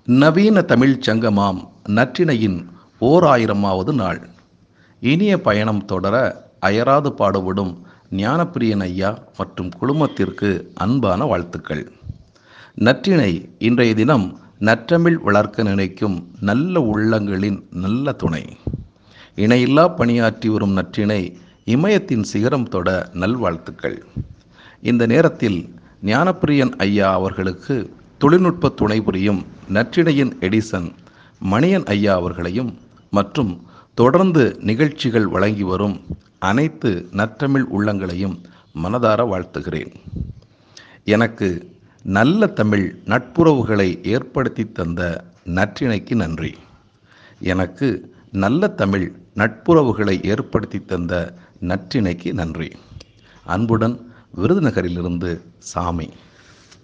நவீன தமிழ்ச் சங்கமாம் நற்றிணையின் ஓர் ஆயிரமாவது நாள் இனிய பயணம் தொடர அயராது பாடுபடும் ஞானப்பிரியன் ஐயா மற்றும் குழுமத்திற்கு அன்பான வாழ்த்துக்கள் நற்றிணை இன்றைய தினம் நற்றமிழ் வளர்க்க நினைக்கும் நல்ல உள்ளங்களின் நல்ல துணை இணையில்லா பணியாற்றி வரும் நற்றிணை இமயத்தின் சிகரம் தொட நல்வாழ்த்துக்கள் இந்த நேரத்தில் ஞானப்பிரியன் ஐயா அவர்களுக்கு தொழில்நுட்ப துணை புரியும் நற்றிணையின் எடிசன் மணியன் ஐயா அவர்களையும் மற்றும் தொடர்ந்து நிகழ்ச்சிகள் வழங்கி வரும் அனைத்து நற்றமிழ் உள்ளங்களையும் மனதார வாழ்த்துகிறேன் எனக்கு நல்ல தமிழ் நட்புறவுகளை ஏற்படுத்தி தந்த நற்றிணைக்கு நன்றி எனக்கு நல்ல தமிழ் நட்புறவுகளை ஏற்படுத்தி தந்த நற்றிணைக்கு நன்றி அன்புடன் விருதுநகரிலிருந்து சாமி